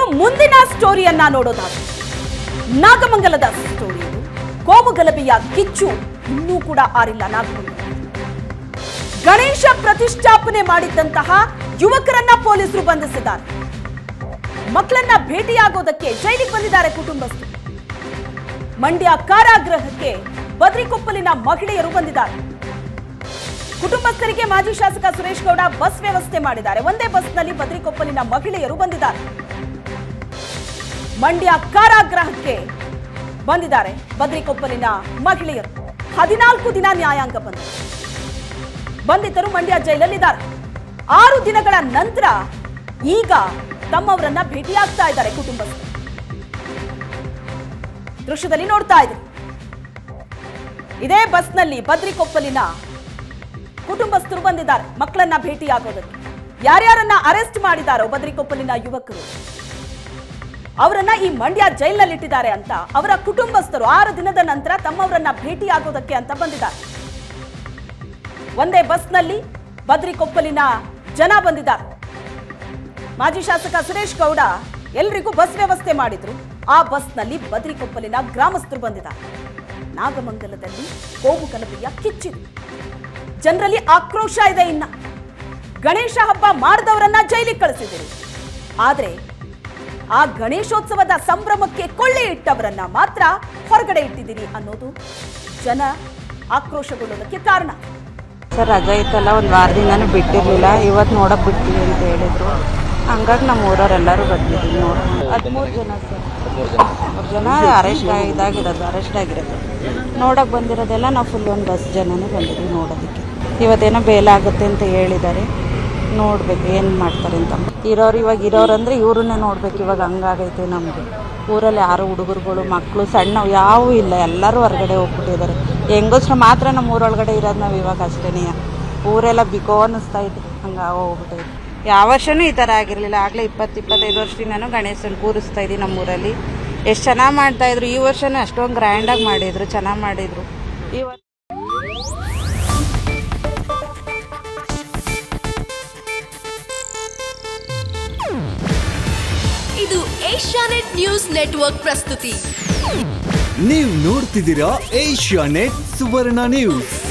ಮುಂದಿನ ಸ್ಟೋರಿಯನ್ನ ನೋಡೋದಾದ್ರೆ ನಾಗಮಂಗಲದ ಸ್ಟೋರಿ ಇದು ಕೋಮುಗಲಭೆಯ ಕಿಚ್ಚು ಇನ್ನೂ ಕೂಡ ಆರಿಲ್ಲ ನಾಗಮಂಗಲ ಗಣೇಶ ಪ್ರತಿಷ್ಠಾಪನೆ ಮಾಡಿದ್ದಂತಹ ಯುವಕರನ್ನ ಪೊಲೀಸರು ಬಂಧಿಸಿದ್ದಾರೆ ಮಕ್ಕಳನ್ನ ಭೇಟಿಯಾಗೋದಕ್ಕೆ ಜೈಲಿಗೆ ಬಂದಿದ್ದಾರೆ ಕುಟುಂಬಸ್ಥರು ಮಂಡ್ಯ ಕಾರಾಗೃಹಕ್ಕೆ ಬದ್ರಿಕೊಪ್ಪಲಿನ ಮಹಿಳೆಯರು ಬಂದಿದ್ದಾರೆ ಕುಟುಂಬಸ್ಥರಿಗೆ ಮಾಜಿ ಶಾಸಕ ಸುರೇಶ್ ಗೌಡ ಬಸ್ ವ್ಯವಸ್ಥೆ ಮಾಡಿದ್ದಾರೆ ಒಂದೇ ಬಸ್ನಲ್ಲಿ ಬದ್ರಿಕೊಪ್ಪಲಿನ ಮಹಿಳೆಯರು ಬಂದಿದ್ದಾರೆ ಮಂಡ್ಯ ಕಾರಾಗೃಹಕ್ಕೆ ಬಂದಿದ್ದಾರೆ ಬದ್ರಿಕೊಪ್ಪಲಿನ ಮಹಿಳೆಯರು ಹದಿನಾಲ್ಕು ದಿನ ನ್ಯಾಯಾಂಗ ಬಂದ ಬಂಧಿತರು ಮಂಡ್ಯ ಜೈಲಲ್ಲಿದ್ದಾರೆ ಆರು ದಿನಗಳ ನಂತರ ಈಗ ತಮ್ಮವರನ್ನ ಭೇಟಿಯಾಗ್ತಾ ಇದ್ದಾರೆ ಕುಟುಂಬಸ್ಥರು ದೃಶ್ಯದಲ್ಲಿ ನೋಡ್ತಾ ಇದ್ರು ಇದೇ ಬಸ್ನಲ್ಲಿ ಬದ್ರಿಕೊಪ್ಪಲಿನ ಕುಟುಂಬಸ್ಥರು ಬಂದಿದ್ದಾರೆ ಮಕ್ಕಳನ್ನ ಭೇಟಿಯಾಗೋದಕ್ಕೆ ಯಾರ್ಯಾರನ್ನ ಅರೆಸ್ಟ್ ಮಾಡಿದಾರೋ ಬದ್ರಿಕೊಪ್ಪಲಿನ ಯುವಕರು ಅವರನ್ನ ಈ ಮಂಡ್ಯ ಜೈಲಿನಲ್ಲಿಟ್ಟಿದ್ದಾರೆ ಅಂತ ಅವರ ಕುಟುಂಬಸ್ಥರು ಆರು ದಿನದ ನಂತರ ತಮ್ಮವರನ್ನ ಭೇಟಿಯಾಗೋದಕ್ಕೆ ಅಂತ ಬಂದಿದ್ದಾರೆ ಒಂದೇ ಬಸ್ನಲ್ಲಿ ಬದ್ರಿಕೊಪ್ಪಲಿನ ಜನ ಬಂದಿದ್ದಾರೆ ಮಾಜಿ ಶಾಸಕ ಸುರೇಶ್ ಗೌಡ ಎಲ್ರಿಗೂ ಬಸ್ ವ್ಯವಸ್ಥೆ ಮಾಡಿದ್ರು ಆ ಬಸ್ನಲ್ಲಿ ಬದ್ರಿಕೊಪ್ಪಲಿನ ಗ್ರಾಮಸ್ಥರು ಬಂದಿದ್ದಾರೆ ನಾಗಮಂಗಲದಲ್ಲಿ ಕೋಮು ಗಲಭೆಯ ಕಿಚ್ಚಿದೆ ಜನರಲ್ಲಿ ಆಕ್ರೋಶ ಇದೆ ಇನ್ನ ಗಣೇಶ ಹಬ್ಬ ಮಾಡಿದವರನ್ನ ಜೈಲಿಗೆ ಕಳಿಸಿದಿರಿ ಆದ್ರೆ ಆ ಗಣೇಶೋತ್ಸವದ ಸಂಭ್ರಮಕ್ಕೆ ಕೊಳ್ಳೆ ಇಟ್ಟವರನ್ನ ಮಾತ್ರ ಹೊರಗಡೆ ಇಟ್ಟಿದ್ದೀರಿ ಅನ್ನೋದು ಜನ ಆಕ್ರೋಶಗೊಳ್ಳೋದಕ್ಕೆ ಕಾರಣ ಸರ್ ರಜೆ ಇತ್ತಲ್ಲ ಒಂದು ವಾರದಿಂದನೂ ಬಿಟ್ಟಿರಲಿಲ್ಲ ಇವತ್ತು ನೋಡಕ್ಕೆ ಬಿಡ್ತೀವಿ ಅಂತ ಹೇಳಿದ್ರು ಹಂಗಾಗಿ ನಮ್ಮ ಊರವರೆಲ್ಲರೂ ಬಂದಿದ್ದೀವಿ ನೋಡಿ ಹದಿಮೂರು ಜನ ಸರ್ ಮೂರು ಜನ ಅರೆಸ್ಟ್ ಇದಾಗಿರೋದು ಅರೆಸ್ಟ್ ಆಗಿರೋದು ನೋಡಕ್ಕೆ ಬಂದಿರೋದೆಲ್ಲ ನಾವು ಫುಲ್ ಒಂದು ಬಸ್ ಜನನೇ ಬಂದಿದ್ದೀವಿ ನೋಡೋದಕ್ಕೆ ಇವತ್ತೇನೋ ಬೇಲಾಗುತ್ತೆ ಅಂತ ಹೇಳಿದ್ದಾರೆ ನೋಡ್ಬೇಕು ಏನು ಮಾಡ್ತಾರೆ ಅಂತ ಇರೋರು ಇವಾಗ ಇರೋರು ಅಂದರೆ ಇವ್ರನ್ನೇ ನೋಡ್ಬೇಕು ಇವಾಗ ಹಂಗಾಗೈತೆ ನಮಗೆ ಊರಲ್ಲಿ ಯಾರು ಹುಡುಗರುಗಳು ಮಕ್ಕಳು ಸಣ್ಣ ಯಾವೂ ಇಲ್ಲ ಎಲ್ಲರೂ ಹೊರಗಡೆ ಹೋಗ್ಬಿಟ್ಟಿದ್ದಾರೆ ಹೆಂಗಸ್ರು ಮಾತ್ರ ನಮ್ಮ ಊರೊಳಗಡೆ ಇರೋದು ನಾವು ಇವಾಗ ಅಷ್ಟೇ ಊರೆಲ್ಲ ಬಿಕೋ ಅನ್ನಿಸ್ತಾ ಇದೆ ಹಂಗೆ ಹೋಗ್ಬಿಟ್ಟೈತೆ ಯಾವ ವರ್ಷನೂ ಈ ಥರ ಆಗಿರಲಿಲ್ಲ ಆಗಲೇ ಇಪ್ಪತ್ತು ಇಪ್ಪತ್ತೈದು ವರ್ಷದಿಂದನೂ ಗಣೇಶನ ಕೂರಿಸ್ತಾ ಇದ್ದೀವಿ ನಮ್ಮೂರಲ್ಲಿ ಎಷ್ಟು ಚೆನ್ನಾಗಿ ಮಾಡ್ತಾಯಿದ್ರು ಈ ವರ್ಷನೂ ಅಷ್ಟೊಂದು ಗ್ರ್ಯಾಂಡಾಗಿ ಮಾಡಿದ್ರು ಚೆನ್ನಾಗಿ ಮಾಡಿದರು ಈ ವರ್ಷ ಇದು ಏಷ್ಯಾನೆಟ್ ನ್ಯೂಸ್ ನೆಟ್ವರ್ಕ್ ಪ್ರಸ್ತುತಿ ನೀವು ನೋಡ್ತಿದ್ದೀರಾ ಏಷ್ಯಾ ನೆಟ್ ಸುವರ್ಣ ನ್ಯೂಸ್